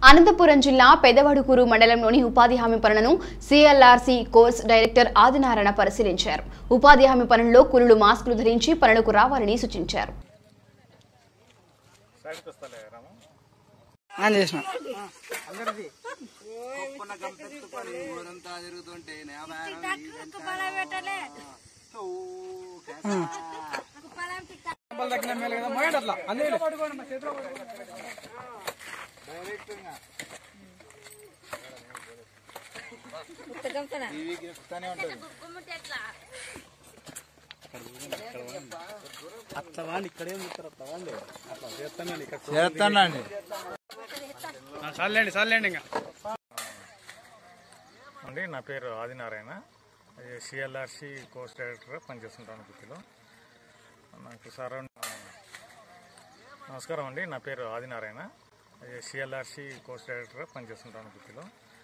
అనంతపురం జిల్లా పెదవడుకూరు మండలంలోని ఉపాధి హామీ పనులను సిఎల్ఆర్సి కోర్స్ డైరెక్టర్ ఆదినారాయణ పరిశీలించారు ఉపాధి హామీ పనుల్లో కూలీలు మాస్కులు ధరించి పనులకు రావాలని సూచించారు ఆన్ చేసిన చేస్తానండి చాలండి చాలండి ఇంకా అండి నా పేరు ఆదినారాయణ సిఎల్ఆర్సి కోర్స్ డైరెక్టర్గా పనిచేస్తుంటాను వృత్తిలో నాకు సరౌండ్ నమస్కారం అండి నా పేరు ఆదినారాయణ సిఎల్ఆర్సి కోర్స్ డైరెక్టర్గా పనిచేస్తుంటాను వృత్తిలో